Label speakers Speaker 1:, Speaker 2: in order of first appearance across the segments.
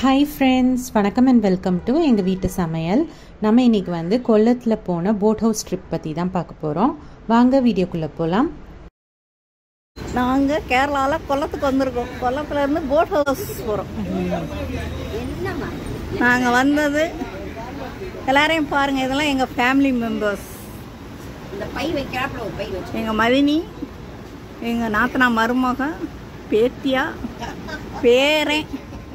Speaker 1: hi friends வணக்கம் and welcome to எங்கள் வீட்டு சமையல் நம்ம இன்னைக்கு வந்து கொல்லத்தில் போன போட் ஹவுஸ் ட்ரிப் பற்றி தான் பார்க்க போகிறோம் வாங்க வீடியோக்குள்ளே போகலாம்
Speaker 2: நாங்கள் கேரளாவில் கொல்லத்துக்கு வந்திருக்கோம் கொல்லத்துல இருந்து போட் ஹவுஸ் போகிறோம் நாங்கள் வந்தது எல்லாரையும் பாருங்கள் இதெல்லாம் எங்கள் ஃபேமிலி மெம்பர்ஸ்
Speaker 3: இந்த பை வைக்கிறாப்புல ஒரு பை வச்சு
Speaker 2: எங்கள் மதினி எங்கள் நாத்தனா மருமக பேத்தியா பேரன்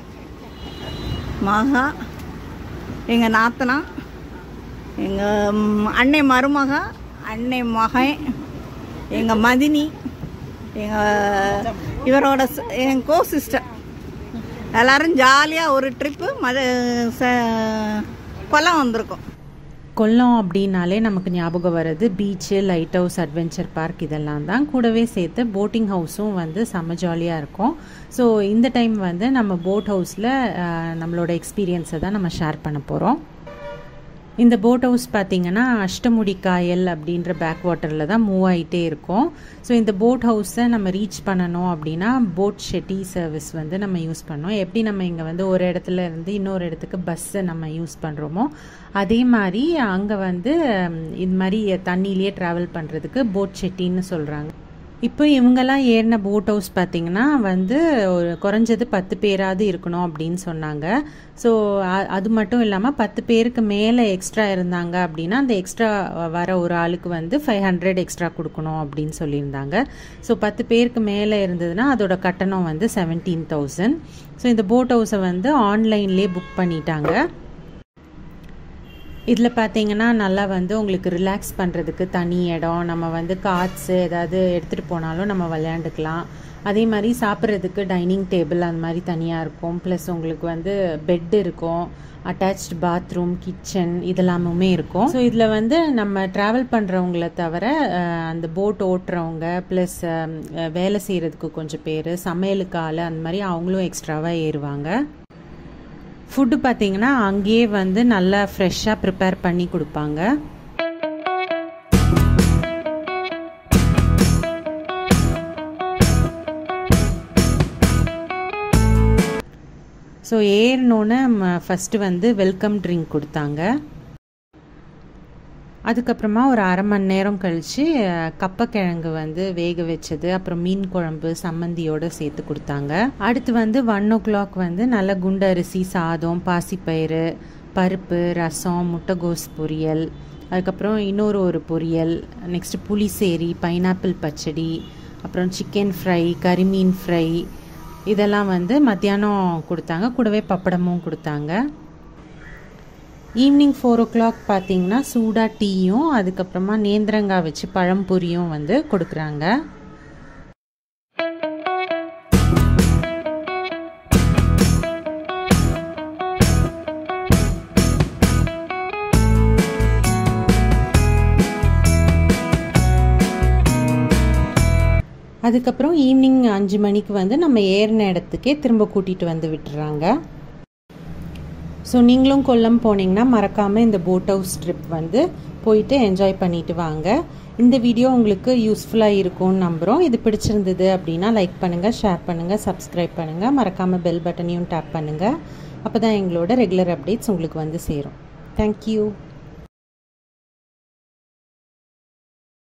Speaker 2: மகா எங்கள் நாத்தனா எங்கள் அன்னை மருமக அன்னை மகன் எங்கள் மதினி எங்கள் இவரோட ஸ்- என் கோ சிஸ்டர் எல்லாரும் ஜாலியாக ஒரு ட்ரிப்பு மத ச கொல்லம் வந்திருக்கோம்
Speaker 1: கொல்லம் அப்படின்னாலே நமக்கு ஞாபகம் வர்றது beach lighthouse adventure park இதெல்லாம் தான் கூடவே சேர்த்து போட்டிங் ஹவுஸும் வந்து செம்ம ஜாலியாக இருக்கும் ஸோ இந்த டைம் வந்து நம்ம போட் ஹவுஸில் நம்மளோட எக்ஸ்பீரியன்ஸை தான் நம்ம ஷேர் பண்ண போகிறோம் இந்த போட் ஹவுஸ் பார்த்தீங்கன்னா அஷ்டமுடி காயல் அப்படின்ற பேக் வாட்டரில் தான் மூவ் ஆகிட்டே இருக்கும் ஸோ இந்த போட் ஹவுஸை நம்ம ரீச் பண்ணணும் அப்படின்னா போட் ஷெட்டி சர்வீஸ் வந்து நம்ம யூஸ் பண்ணோம் எப்படி நம்ம இங்கே வந்து ஒரு இடத்துல இருந்து இன்னொரு இடத்துக்கு பஸ்ஸை நம்ம யூஸ் பண்ணுறோமோ அதே மாதிரி அங்கே வந்து ஹம், இது மாதிரி தண்ணியிலேயே ட்ராவல் பண்ணுறதுக்கு போட் ஷெட்டின்னு சொல்கிறாங்க இப்போ இவங்கெல்லாம் ஏறின போட் ஹவுஸ் பார்த்தீங்கன்னா வந்து ஒரு குறைஞ்சது பத்து பேராவது இருக்கணும் அப்படின்னு சொன்னாங்க ஸோ அது மட்டும் இல்லாமல் பத்து பேருக்கு மேலே எக்ஸ்ட்ரா இருந்தாங்க அப்படின்னா அந்த எக்ஸ்ட்ரா வர ஒரு ஆளுக்கு வந்து ஃபைவ் ஹண்ட்ரட் எக்ஸ்ட்ரா கொடுக்கணும் அப்படின்னு சொல்லியிருந்தாங்க ஸோ பத்து பேருக்கு மேலே இருந்ததுன்னா அதோட கட்டணம் வந்து செவன்டீன் தௌசண்ட் ஸோ இந்த போட் ஹவுஸை வந்து ஆன்லைன்லேயே புக் பண்ணிட்டாங்க இதில் பார்த்தீங்கன்னா நல்லா வந்து உங்களுக்கு ரிலாக்ஸ் பண்ணுறதுக்கு தனி இடம் நம்ம வந்து கார்ட்ஸு ஏதாவது எடுத்துகிட்டு போனாலும் நம்ம விளையாண்டுக்கலாம் அதே மாதிரி சாப்பிட்றதுக்கு டைனிங் டேபிள் அந்த மாதிரி தனியாக இருக்கும் ப்ளஸ் உங்களுக்கு வந்து பெட் இருக்கும் அட்டாச்ட் பாத்ரூம் கிச்சன் இதெல்லாமுமே இருக்கும் ஸோ இதில் வந்து நம்ம ட்ராவல் பண்ணுறவங்கள தவிர அஹ், அந்த போட் ஓட்டுறவங்க ப்ளஸ் வேலை செய்கிறதுக்கு கொஞ்சம் பேர் சமையலுக்கு ஆள் அந்த மாதிரி அவங்களும் எக்ஸ்ட்ராவாக ஏறுவாங்க ஃபுட்டு பார்த்தீங்கன்னா அங்கேயே வந்து நல்லா ஃப்ரெஷ்ஷாக ப்ரிப்பேர் பண்ணி கொடுப்பாங்க ஸோ ஏறினோன்னே ஃபஸ்ட்டு வந்து வெல்கம் ட்ரிங்க் கொடுத்தாங்க அதுக்கப்புறமா ஒரு அரை மணி நேரம் கழித்து கப்பக்கிழங்கு வந்து வேக வச்சது அப்புறம் மீன் குழம்பு சம்மந்தியோட சேர்த்து கொடுத்தாங்க அடுத்து வந்து ஒன் ஓ கிளாக் வந்து நல்ல குண்டரிசி சாதம் பாசிப்பயிறு பருப்பு ரசம் முட்டைகோஸ் பொரியல் அதுக்கப்புறம் இன்னொரு ஒரு பொரியல் நெக்ஸ்ட் புளிசேரி பைனாப்பிள் பச்சடி அப்புறம் சிக்கன் ஃப்ரை கறிமீன் ஃப்ரை இதெல்லாம் வந்து மத்தியானம் கொடுத்தாங்க கூடவே பப்படமும் கொடுத்தாங்க ஈவினிங் ஃபோர் ஓ கிளாக் பார்த்தீங்கன்னா சூடாக டீயும் அதுக்கப்புறமா நேந்திரங்காய் வச்சு பழம்பொரியும் வந்து கொடுக்குறாங்க அதுக்கப்புறம் ஈவினிங் அஞ்சு மணிக்கு வந்து நம்ம ஏறின இடத்துக்கே திரும்ப கூட்டிகிட்டு வந்து விட்டுறாங்க ஸோ நீங்களும் கொல்லம் போனீங்கன்னா மறக்காமல் இந்த போட் ஹவுஸ் ட்ரிப் வந்து போயிட்டு என்ஜாய் பண்ணிட்டு வாங்க இந்த வீடியோ உங்களுக்கு யூஸ்ஃபுல்லாக இருக்கும்னு நம்புகிறோம் இது பிடிச்சிருந்தது அப்படின்னா லைக் பண்ணுங்கள் ஷேர் பண்ணுங்கள் சப்ஸ்கிரைப் பண்ணுங்கள் மறக்காமல் பெல் பட்டனையும் டேப் பண்ணுங்கள் அப்போ தான் எங்களோட ரெகுலர் அப்டேட்ஸ் உங்களுக்கு வந்து சேரும் தேங்க்யூ